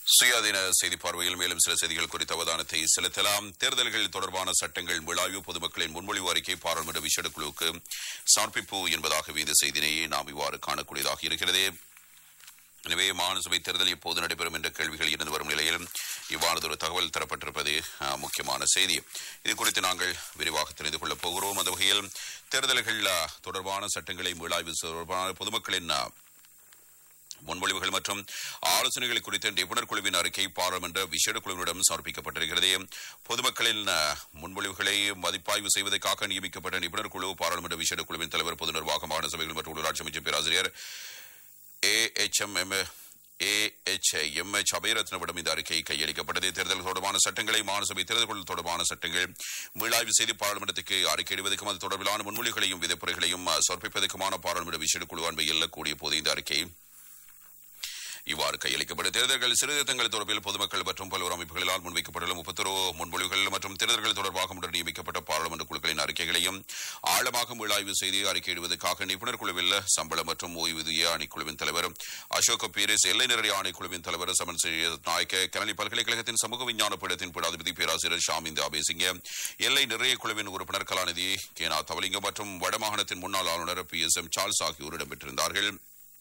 சுயாதீன செய்தி பார்வையில் மேலும் சில செய்திகள் குறித்த அவதானத்தை செலுத்தலாம் தேர்தல்கள் தொடர்பான சட்டங்கள் விழாய்வு பொதுமக்களின் முன்மொழிவு அறிக்கை பாராளுமன்ற விசேட குழுவுக்கு சமர்ப்பிப்பு என்பதாகவே இந்த செய்தியை நாம் இவ்வாறு காணக்கூடியதாக இருக்கிறது எனவே மாநிலசபை தேர்தல் எப்போது நடைபெறும் என்ற கேள்விகள் இருந்து வரும் நிலையில் இவ்வாறதொரு தகவல் தரப்பட்டிருப்பது அஹ், முக்கியமான செய்தி இது குறித்து நாங்கள் விரிவாக தெரிந்து கொள்ளப் போகிறோம் அந்த வகையில் தேர்தல்கள் அஹ், தொடர்பான சட்டங்களை மீளாய்வு தொடர்பான பொதுமக்களின் அஹ், முன்மொழிவுகள் மற்றும் ஆலோசனைகள் குறித்த நிபுணர் குழுவின் அறிக்கை பாராளுமன்ற விசேட குழுவிடம் சமர்ப்பிக்கப்பட்டிருக்கிறது பொதுமக்களின் அஹ், முன்மொழிவுகளை மதிப்பாய்வு செய்வதற்காக நியமிக்கப்பட்ட நிபுணர் குழு பாராளுமன்ற விசேட குழுவின் தலைவர் பொது நிர்வாக மாகாண சபைகள் மற்றும் உள்ளாட்சி அமைச்சர் பேராசிரியர் ஏஎச்எம்எம் ஏஎச்எம்எச் அபயரத்னவிடம் இந்த அறிக்கை கையளிக்கப்பட்டது தேர்தல் தொடர்பான சட்டங்களை மாநிலசபை தேர்தல்கள் தொடர்பான சட்டங்கள் மீளாய்வு செய்து பாராளுமன்றத்துக்கு அறிக்கையிடுவதற்கும் அது தொடர்பிலான முன்மொழிகளையும் விதிப்புரைகளையும் அஹ், சமர்ப்பிப்பதற்குமான பாராளுமன்ற விசேட குழு அண்மையில் கூடிய போது இந்த அறிக்கை இவ்வாறு கையளிக்கப்பட்ட தேர்தல்கள் சீர்திருத்தங்கள் தொடர்பில் பொதுமக்கள் மற்றும் பல்வேறு அமைப்புகளால் முன்வைக்கப்பட்டுள்ள முப்பத்தொரு முன்மொழிவுகள் மற்றும் தேர்தல்கள் தொடர்பாக முன்னர் நியமிக்கப்பட்ட பாராளுமன்ற குழுக்களின் அறிக்கைகளையும் ஆழமாக மீளாய்வு செய்து அறிக்கையிடுவதற்காக நிபுணர் குழுவில் சம்பள மற்றும் ஓய்வூதிய ஆணைக்குழுவின் தலைவர் அசோக் பீரிஸ் எல்லை நிறை ஆணைக்குழுவின் தலைவர் சமன் நாயக்க கனலி பல்கலைக்கழகத்தின் சமூக விஞ்ஞான பீடத்தின் பீடாதிபதி பேராசிரியர் ஷாமிந்த அபேசிங்க எல்லை நிறைய குழுவின் உறுப்பினர் கலாநிதி கேனா தவலிங்கம் மற்றும் வடமாகாணத்தின் முன்னாள் ஆளுநர் பி எஸ் எம் சார்ல்ஸ் ஆகியோர் இடம்பெற்றிருந்தார்கள்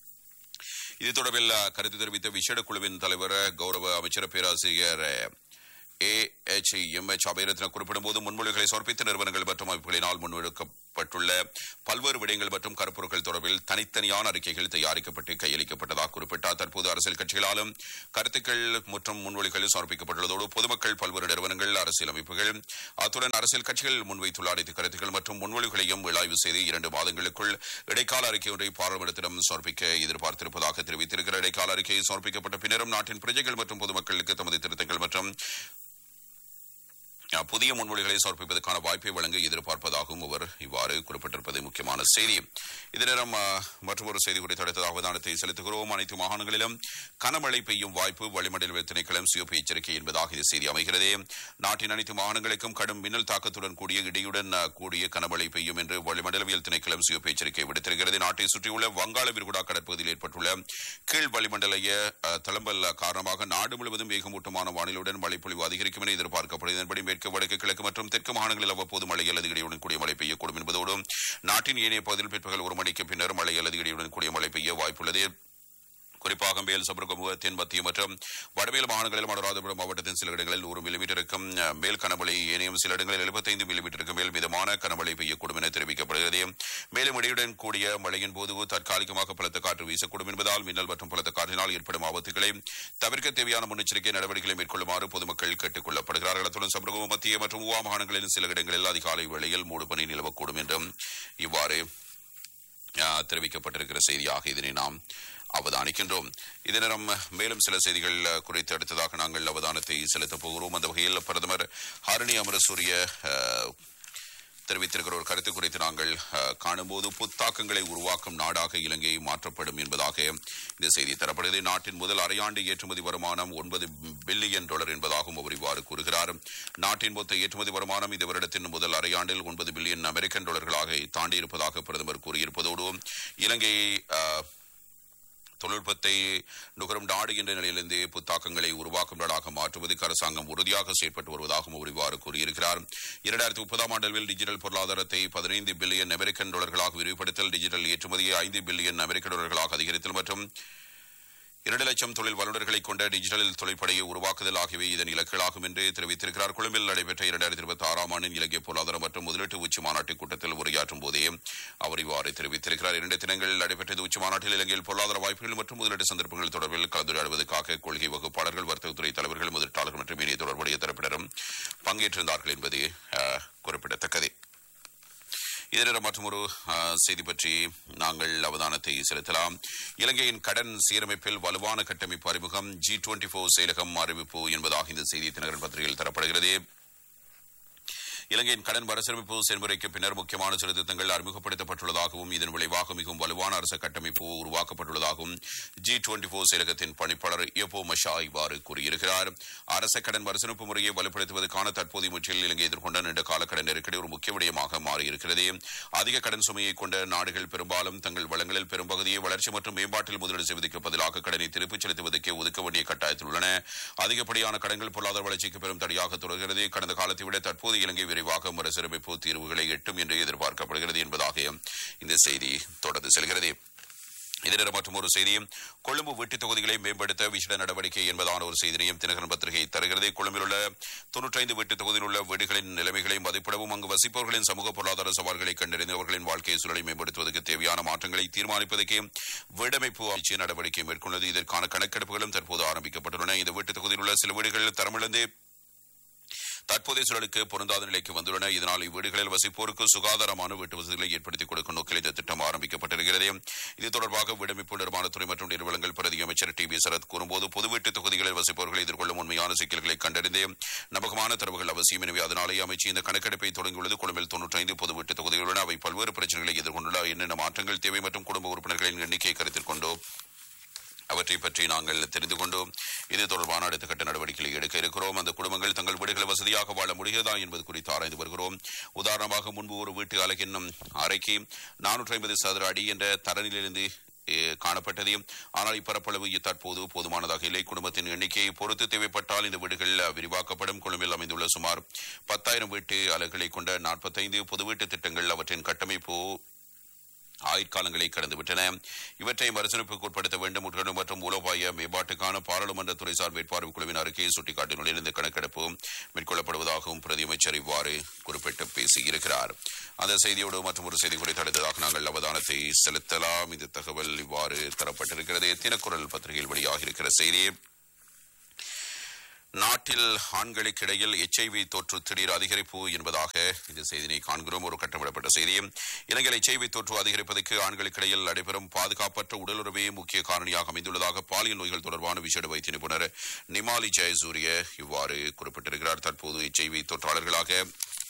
இது தொடர்பில் அஹ், கருத்து தெரிவித்த விசேட குழுவின் தலைவர் கௌரவ அமைச்சர் பேராசிரியர் A H M H Abeyratne குறிப்பிடும்போது முன்மொழிகளை சமர்ப்பித்த நிறுவனங்கள் மற்றும் அமைப்புகளினால் முன்வெடுக்கப்பட்டுள்ள பல்வேறு விடயங்கள் மற்றும் கருப்பொருட்கள் தொடர்பில் தனித்தனியான அறிக்கைகள் தயாரிக்கப்பட்டு கையளிக்கப்பட்டதாக குறிப்பிட்டார் தற்போது அரசியல் கட்சிகளாலும் கருத்துக்கள் மற்றும் முன்மொழிகள் சமர்ப்பிக்கப்பட்டுள்ளதோடு பொதுமக்கள் பல்வேறு நிறுவனங்கள் அரசியல் அமைப்புகள் அத்துடன் அரசியல் கட்சிகள் முன்வைத்துள்ள அனைத்து கருத்துக்கள் மற்றும் முன்மொழிகளையும் விளாய்வு செய்து இரண்டு மாதங்களுக்குள் இடைக்கால அறிக்கை ஒன்றை பாராளுமன்றத்திடம் சமர்ப்பிக்க எதிர்பார்த்திருப்பதாக தெரிவித்திருக்கிற இடைக்கால அறிக்கை சமர்ப்பிக்கப்பட்ட பின்னரும் நாட்டின் பிரஜைகள் மற்றும் பொதுமக்களுக்கு தமது திருத்தங்கள் மற்றும் அஹ், புதிய முன்மொழிகளை சமர்ப்பிப்பதற்கான வாய்ப்பை வழங்க எதிர்பார்ப்பதாகவும் அவர் இவ்வாறு குறிப்பிட்டிருப்பது முக்கியமான செய்தி இதே நேரம் அஹ், மற்றொரு செய்தி குறித்து அடுத்தது அவதானத்தை செலுத்துகிறோம் அனைத்து மாகாணங்களிலும் கனமழை பெய்யும் வாய்ப்பு வளிமண்டல திணைக்களம் சிவப்பு எச்சரிக்கை என்பதாக இந்த செய்தி அமைகிறது நாட்டின் அனைத்து மாகாணங்களுக்கும் கடும் மின்னல் தாக்கத்துடன் கூடிய இடியுடன் அஹ், கூடிய கனமழை பெய்யும் என்று வளிமண்டலவியல் திணைக்களம் சிவப்பு எச்சரிக்கை விடுத்திருக்கிறது நாட்டை சுற்றியுள்ள வங்காள விரிகுடா கடற்பகுதியில் ஏற்பட்டுள்ள கீழ் வளிமண்டல அஹ், தளம்பல் காரணமாக நாடு முழுவதும் வேகமூட்டமான வானிலையுடன் மழைப்பொழிவு அதிகரிக்கும் என எதிர்பார்க்கப்படுகிறது இதன்படி மேற்கு வடக்கு கிழக்கு மற்றும் தெற்கு மாகாணங்களில் அவ்வப்போது மழை அல்லது இடியுடன் கூடிய மழை பெய்யக்கூடும் என்பதோடு நாட்டின் ஏனைய பகுதியில் பிற்பகல் ஒரு மணிக்கு பின்னர் மழை அல்லது இடியுடன் கூடிய மழை பெய்ய வாய்ப்புள்ளது குறிப்பாக மேல் சபரகமுக தென் மத்திய மற்றும் வடமேல் மாகாணங்களில் மனராதபுரம் மாவட்டத்தின் சில இடங்களில் நூறு மில்லிமீட்டருக்கும் அஹ், மேல் கனமழை ஏனையும் சில இடங்களில் எழுபத்தைந்து மில்லிமீட்டருக்கு மேல் மிதமான கனமழை பெய்யக்கூடும் என தெரிவிக்கப்படுகிறது மேலும் இடையுடன் கூடிய மழையின் போது தற்காலிகமாக பலத்த காற்று வீசக்கூடும் என்பதால் மின்னல் மற்றும் பலத்த காற்றினால் ஏற்படும் ஆபத்துகளை தவிர்க்க தேவையான முன்னெச்சரிக்கை நடவடிக்கைகளை மேற்கொள்ளுமாறு பொதுமக்கள் கேட்டுக் கொள்ளப்படுகிறார்கள் அத்துடன் சபரகமுக மத்திய மற்றும் உவா மாகாணங்களில் சில இடங்களில் அதிகாலை வேளையில் மூடுபனி நிலவக்கூடும் என்றும் இவ்வாறு அஹ், தெரிவிக்கப்பட்டிருக்கிற செய்தியாக இதனை நாம் அவதானிக்கின்றோம் இதே நேரம் மேலும் சில செய்திகள் அஹ், குறித்து அடுத்ததாக நாங்கள் அவதானத்தை செலுத்தப் போகிறோம் அந்த வகையில் பிரதமர் ஹரணி அமரசூரிய அஹ், தெரிவித்திருக்கிற ஒரு கருத்து குறித்து நாங்கள் அஹ், காணும்போது புத்தாக்கங்களை உருவாக்கும் நாடாக இலங்கை மாற்றப்படும் என்பதாக இந்த செய்தி தரப்படுகிறது நாட்டின் முதல் அரையாண்டு ஏற்றுமதி வருமானம் ஒன்பது பில்லியன் டாலர் என்பதாகவும் அவர் இவ்வாறு கூறுகிறார் நாட்டின் மொத்த ஏற்றுமதி வருமானம் இந்த வருடத்தின் முதல் அரையாண்டில் ஒன்பது பில்லியன் அமெரிக்கன் டாலர்களாக தாண்டி இருப்பதாக பிரதமர் கூறியிருப்பதோடு இலங்கை அஹ், தொழில்நுட்பத்தை நுகரும் நாடு என்ற நிலையிலிருந்து புத்தாக்கங்களை உருவாக்கும் நாடாக மாற்றுவதற்கு அரசாங்கம் உறுதியாக செயற்பட்டு வருவதாகவும் அவர் இவ்வாறு கூறியிருக்கிறார் இரண்டாயிரத்தி முப்பதாம் ஆண்டளவில் டிஜிட்டல் பொருளாதாரத்தை பதினைந்து பில்லியன் அமெரிக்கன் டாலர்களாக விரிவுபடுத்தல் டிஜிட்டல் ஏற்றுமதியை ஐந்து பில்லியன் அமெரிக்க டாலர்களாக அதிகரித்தல் மற்றும் இரண்டு லட்சம் தொழில் வல்லுநர்களை கொண்ட டிஜிட்டல் தொழிற்படையை உருவாக்குதல் ஆகியவை இதன் இலக்குகளாகும் என்று தெரிவித்திருக்கிறார் கொழும்பில் நடைபெற்ற இரண்டாயிரத்தி இருபத்தி ஆறாம் ஆண்டின் இலங்கை பொருளாதாரம் மற்றும் முதலீட்டு உச்சி மாநாட்டு கூட்டத்தில் உரையாற்றும் போதே அவர் இவ்வாறு தெரிவித்திருக்கிறார் இரண்டு தினங்களில் நடைபெற்ற இந்த உச்சி மாநாட்டில் இலங்கையில் பொருளாதார வாய்ப்புகள் மற்றும் முதலீட்டு சந்தர்ப்பங்கள் தொடர்பில் கலந்துரையாடுவதற்காக கொள்கை வகுப்பாளர்கள் வர்த்தகத்துறை தலைவர்கள் முதலீட்டாளர்கள் மற்றும் இணைய தொடர்புடைய தரப்பினரும் பங்கேற்றிருந்தார்கள் என்பது அஹ், குறிப்பிடத்தக்கது இதனிடம் மற்றொரு அஹ், செய்தி பற்றி நாங்கள் அவதானத்தை செலுத்தலாம் இலங்கையின் கடன் சீரமைப்பில் வலுவான கட்டமைப்பு அறிமுகம் ஜி டுவெண்டி போர் செயலகம் அறிவிப்பு என்பதாக இந்த செய்தி தினகரன் பத்திரிகையில் தரப்படுகிறது இலங்கையின் கடன் மறுசீரமைப்பு செயல்முறைக்கு பின்னர் முக்கியமான சீர்திருத்தங்கள் அறிமுகப்படுத்தப்பட்டுள்ளதாகவும் இதன் விளைவாக மிகவும் வலுவான அரசு கட்டமைப்பு உருவாக்கப்பட்டுள்ளதாகவும் ஜி டுவெண்டி போர் செயலகத்தின் பணிப்பாளர் எப்போ மஷா இவ்வாறு கூறியிருக்கிறார் அரச கடன் மறுசீரமைப்பு முறையை வலுப்படுத்துவதற்கான தற்போதைய முயற்சியில் இலங்கை எதிர்கொண்ட நீண்ட கால கடன் நெருக்கடி ஒரு முக்கிய விடயமாக மாறியிருக்கிறது அதிக கடன் சுமையை கொண்ட நாடுகள் பெரும்பாலும் தங்கள் வளங்களில் பெரும்பகுதியை வளர்ச்சி மற்றும் மேம்பாட்டில் முதலீடு செய்வதற்கு பதிலாக கடனை திருப்பிச் செலுத்துவதற்கே ஒதுக்க வேண்டிய கட்டாயத்தில் உள்ளன அதிகப்படியான கடன்கள் பொருளாதார வளர்ச்சிக்கு பெரும் தடையாக தொடர்கிறது கடந்த காலத்தை விட தற்போது இலங்கை விரைவாக மறுசீரமைப்பு தீர்வுகளை எட்டும் என்று எதிர்பார்க்கப்படுகிறது என்பதாக இந்த செய்தி தொடர்ந்து செல்கிறது இதனிடம் மற்றும் ஒரு செய்தியும் கொழும்பு வீட்டுத் தொகுதிகளை மேம்படுத்த விசேட நடவடிக்கை என்பதான ஒரு செய்தியையும் தினகரன் பத்திரிகை தருகிறது கொழும்பில் உள்ள தொன்னூற்றைந்து வீட்டுத் தொகுதியில் உள்ள வீடுகளின் நிலைமைகளை மதிப்பிடவும் அங்கு வசிப்பவர்களின் சமூக பொருளாதார சவால்களை கண்டறிந்து அவர்களின் வாழ்க்கை சூழலை மேம்படுத்துவதற்கு தேவையான மாற்றங்களை தீர்மானிப்பதற்கு வீடமைப்பு ஆட்சி நடவடிக்கை மேற்கொண்டது இதற்கான கணக்கெடுப்புகளும் தற்போது ஆரம்பிக்கப்பட்டுள்ளன இந்த வீட்டுத் தொகுதியில் உள்ள சில வீடுகள் தரமிழந்து தற்போதைய சூழலுக்கு பொருந்தாத நிலைக்கு வந்துள்ளன இதனால் இவ்வீடுகளில் வசிப்போருக்கு சுகாதாரமான வீட்டு வசதிகளை ஏற்படுத்திக் கொடுக்கும் நோக்கில் இந்த திட்டம் ஆரம்பிக்கப்பட்டிருக்கிறது இது தொடர்பாக வீடமைப்பு நிர்மாணத்துறை மற்றும் நிறுவனங்கள் பிரதி அமைச்சர் டி வி சரத் கூறும்போது பொது வீட்டு தொகுதிகளில் வசிப்பவர்கள் எதிர்கொள்ளும் உண்மையான சிக்கல்களை கண்டறிந்து நம்பகமான தரவுகள் அவசியம் எனவே அதனாலேயே அமைச்சு இந்த கணக்கெடுப்பை தொடங்கியுள்ளது கொழும்பில் தொன்னூற்றி ஐந்து பொது வீட்டு தொகுதிகள் உள்ளன அவை பல்வேறு பிரச்சனைகளை எதிர்கொண்டுள்ள என்னென்ன மாற்றங்கள் தேவை மற்றும் குடும்ப உறுப்பினர்களின் எண்ணிக்கையை கருத்தில் கொண்டோ அவற்றை பற்றி நாங்கள் தெரிந்து கொண்டோம் இது தொடர்பான அடுத்த கட்ட நடவடிக்கைகளை எடுக்க இருக்கிறோம் அந்த குடும்பங்கள் தங்கள் வீடுகளை வசதியாக வாழ முடிகிறதா என்பது குறித்து ஆராய்ந்து வருகிறோம் உதாரணமாக முன்பு ஒரு வீட்டு அலகின் அறைக்கு நானூற்றி ஐம்பது சதுர அடி என்ற தரநிலிருந்து eh, காணப்பட்டது ஆனால் இப்பரப்பளவு தற்போது போதுமானதாக இல்லை குடும்பத்தின் எண்ணிக்கையை பொறுத்து தேவைப்பட்டால் இந்த வீடுகள் விரிவாக்கப்படும் கொழும்பில் அமைந்துள்ள சுமார் பத்தாயிரம் வீட்டு அலகுகளை கொண்ட நாற்பத்தைந்து பொது வீட்டு திட்டங்கள் அவற்றின் கட்டமைப்பு ஆயுட்காலங்களை கடந்துவிட்டன இவற்றை மறுசீரமைப்புக்கு உட்படுத்த வேண்டும் உட்கணும் மற்றும் மூலோபாய மேம்பாட்டுக்கான பாராளுமன்ற துறைசார் மேற்பார்வை குழுவின் அறிக்கையை சுட்டிக்காட்டினுள்ள இந்த கணக்கெடுப்பு மேற்கொள்ளப்படுவதாகவும் பிரதியமைச்சர் இவ்வாறு குறிப்பிட்டு பேசியிருக்கிறார் அந்த செய்தியோடு மற்றும் ஒரு செய்தி குறித்து அடுத்ததாக நாங்கள் அவதானத்தை செலுத்தலாம் இந்த தகவல் இவ்வாறு தரப்பட்டிருக்கிறது தினக்குரல் பத்திரிகையில் வெளியாக இருக்கிற செய்தி நாட்டில் ஆண்களுக்கிடையில் எச்ஐவி தொற்று திடீர் அதிகரிப்பு என்பதாக இந்த செய்தியை காண்கிறோம் ஒரு கட்டமிடப்பட்ட செய்தி இலங்கையில் எச்ஐவி தொற்று அதிகரிப்பதற்கு ஆண்களுக்கிடையில் நடைபெறும் பாதுகாப்பற்ற உடலுறவே முக்கிய காரணியாக அமைந்துள்ளதாக பாலியல் நோய்கள் தொடர்பான விசேட வைத்திய நிபுணர் நிமாலி ஜெயசூரிய இவ்வாறு குறிப்பிட்டிருக்கிறார் தற்போது எச்ஐவி தொற்றாளர்களாக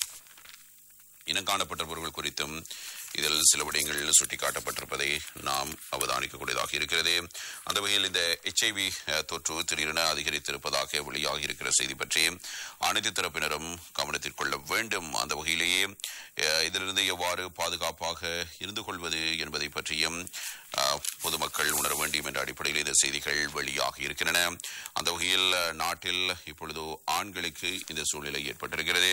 இனங்காணப்பட்டவர்கள் குறித்தும் இதில் சில விடயங்கள் சுட்டிக்காட்டப்பட்டிருப்பதை நாம் அவதானிக்கக்கூடியதாக இருக்கிறது அந்த வகையில் இந்த எச்ஐவி தொற்று திடீரென அதிகரித்திருப்பதாக வெளியாகி இருக்கிற செய்தி பற்றி அனைத்து தரப்பினரும் கவனத்தில் கொள்ள வேண்டும் அந்த வகையிலேயே அஹ், இதிலிருந்து எவ்வாறு பாதுகாப்பாக இருந்து கொள்வது என்பதை பற்றியும் அஹ், பொதுமக்கள் உணர வேண்டும் என்ற அடிப்படையில் இந்த செய்திகள் வெளியாகி இருக்கின்றன அந்த வகையில் அஹ், நாட்டில் இப்பொழுது ஆண்களுக்கு இந்த சூழ்நிலை ஏற்பட்டிருக்கிறது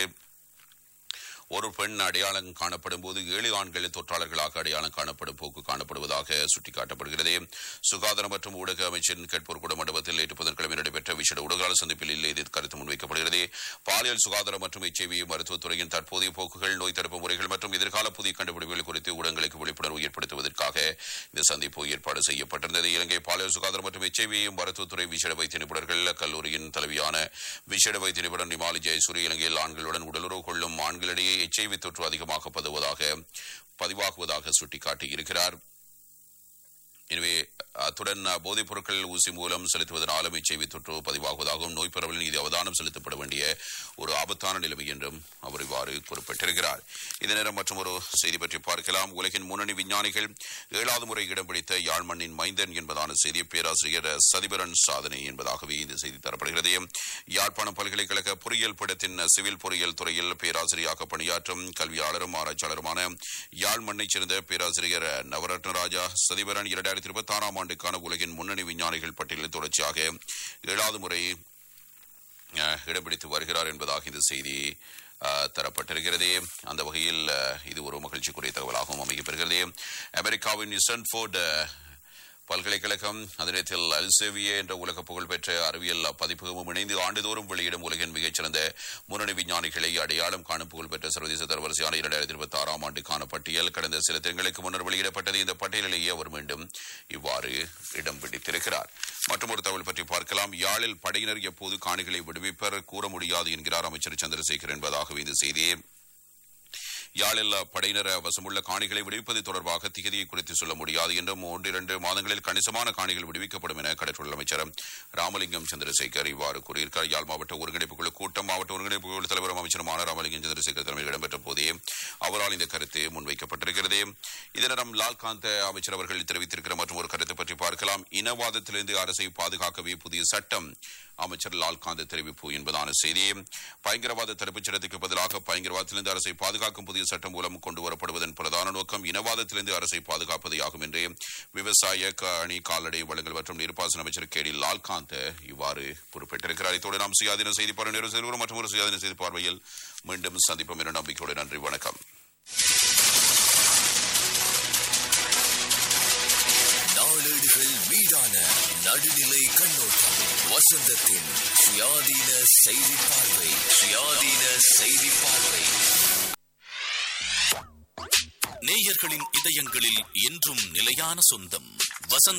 ஒரு பெண் அடையாளம் காணப்படும் போது ஏழு ஆண்கள் தொற்றாளர்களாக அடையாளம் காணப்படும் போக்கு காணப்படுவதாக சுட்டிக்காட்டப்படுகிறது சுகாதாரம் மற்றும் ஊடக அமைச்சரின் கேட்போர் கூட மண்டபத்தில் நேற்று புதன்கிழமை நடைபெற்ற விசேட ஊடகாளர் சந்திப்பில் இல்லை இது கருத்து முன்வைக்கப்படுகிறது பாலியல் சுகாதாரம் மற்றும் எச்ஐவி மருத்துவத்துறையின் தற்போதைய போக்குகள் நோய் தடுப்பு முறைகள் மற்றும் எதிர்கால புதிய கண்டுபிடிப்புகள் குறித்து ஊடகங்களுக்கு விழிப்புணர்வு ஏற்படுத்துவதற்காக இந்த சந்திப்பு ஏற்பாடு செய்யப்பட்டிருந்தது இலங்கை பாலியல் சுகாதாரம் மற்றும் எச்ஐவி மருத்துவத்துறை விசேட வைத்திய நிபுணர்கள் கல்லூரியின் தலைவியான விசேட வைத்திய நிபுணர் நிமாலி ஜெயசூரி இலங்கையில் ஆண்களுடன் உடலுறவு கொள்ளும் ஆண்களிடையே எச்ஐவி தொற்று அதிகமாக பதுவதாக பதிவாகுவதாக சுட்டிக்காட்டியிருக்கிறார் எனவே அத்துடன் போதைப் பொருட்கள் ஊசி மூலம் செலுத்துவதனாலும் எச்ஐவி தொற்று பதிவாகுவதாகவும் நோய் பரவலின் மீது அவதானம் செலுத்தப்பட வேண்டிய ஒரு ஆபத்தான நிலைமை என்றும் அவர் இவ்வாறு குறிப்பிட்டிருக்கிறார் இதே நேரம் மற்றும் ஒரு செய்தி பற்றி பார்க்கலாம் உலகின் முன்னணி விஞ்ஞானிகள் ஏழாவது முறை இடம் பிடித்த யாழ் மண்ணின் மைந்தன் என்பதான செய்தி பேராசிரியர் சதிபரன் சாதனை என்பதாகவே இந்த செய்தி தரப்படுகிறது யாழ்ப்பாணம் பல்கலைக்கழக பொறியியல் படத்தின் சிவில் பொறியியல் துறையில் பேராசிரியராக பணியாற்றும் கல்வியாளரும் ஆராய்ச்சியாளருமான யாழ் மண்ணைச் சேர்ந்த பேராசிரியர் நவரத்ன ராஜா சதிபரன் இரண்டாயிரத்தி இருபத்தி ஆறாம் ஆண்டுக்கான உலகின் முன்னணி விஞ்ஞானிகள் பட்டியலில் தொடர்ச்சியாக ஏழாவது முறை அஹ், இடம் பிடித்து வருகிறார் என்பதாக இந்த செய்தி அஹ், தரப்பட்டிருக்கிறது அந்த வகையில் அஹ், இது ஒரு மகிழ்ச்சிக்குரிய தகவலாகவும் அமையப்பெறுகிறது அமெரிக்காவின் இசன்ஃபோர்ட் பல்கலைக்கழகம் அதே நேரத்தில் அல்சேவியே என்ற உலக புகழ்பெற்ற அறிவியல் பதிப்பகமும் இணைந்து ஆண்டுதோறும் வெளியிடும் உலகின் மிகச்சிறந்த முன்னணி விஞ்ஞானிகளை அடையாளம் காணும் புகழ்பெற்ற சர்வதேச தரவரிசையான இரண்டாயிரத்தி இருபத்தி ஆறாம் ஆண்டுக்கான பட்டியல் கடந்த சில தினங்களுக்கு முன்னர் வெளியிடப்பட்டது இந்த பட்டியலிலேயே அவர் மீண்டும் இவ்வாறு இடம் பிடித்திருக்கிறார் மற்றும் ஒரு தகவல் பற்றி பார்க்கலாம் யாழில் படையினர் எப்போது காணிகளை விடுவிப்பர் கூற முடியாது என்கிறார் அமைச்சர் சந்திரசேகர் என்பதாகவே இந்த செய்தி யாழில் படையினர் வசமுள்ள காணிகளை விடுவிப்பது தொடர்பாக திகதியை குறித்து சொல்ல முடியாது என்றும் ஒன்று இரண்டு மாதங்களில் கணிசமான காணிகள் விடுவிக்கப்படும் என கடற்றொழில் அமைச்சர் அமைச்சர் ராமலிங்கம் சந்திரசேகர் இவ்வாறு கூறியிருக்கிறார் யாழ் மாவட்ட ஒருங்கிணைப்பு குழு கூட்டம் மாவட்ட ஒருங்கிணைப்பு குழு தலைவரும் அமைச்சருமான ராமலிங்கம் சந்திரசேகர் தலைமையில் இடம்பெற்ற போதே அவரால் இந்த கருத்து முன்வைக்கப்பட்டிருக்கிறது இதனிடம் லால்காந்த அமைச்சர் அவர்கள் தெரிவித்திருக்கிற மற்றும் ஒரு கருத்து பற்றி பார்க்கலாம் இனவாதத்திலிருந்து அரசை பாதுகாக்கவே புதிய சட்டம் அமைச்சர் லால்காந்த் தெரிவிப்பு என்பதான செய்தி பயங்கரவாத தடுப்புச் சட்டத்துக்கு பதிலாக பயங்கரவாதத்திலிருந்து அரசை பாதுகாக்கும் புதிய சட்டம் மூலம் கொண்டு வரப்படுவதன் பிரதான நோக்கம் இனவாதத்திலிருந்து அரசை பாதுகாப்பதே ஆகும் என்று விவசாய அணி கால்நடை வளங்கள் மற்றும் நீர்ப்பாசன அமைச்சர் கே டி லால்காந்த் இவ்வாறு குறிப்பிட்டிருக்கிறார் இத்தோடு நாம் சுயாதீன செய்தி பார்வை நிறைவு செய்கிறோம் மற்றும் ஒரு சுயாதீன செய்தி பார்வையில் மீண்டும் சந்திப்போம் என்ற நம்பிக்கையோடு நன்றி வணக்கம் நாளேடுகள் மீதான நடுநிலை கண்ணோட்டம் வசந்தத்தின் சுயாதீன செய்தி பார்வை சுயாதீன செய்தி பார்வை நேயர்களின் இதயங்களில் என்றும் நிலையான சொந்தம் வசந்த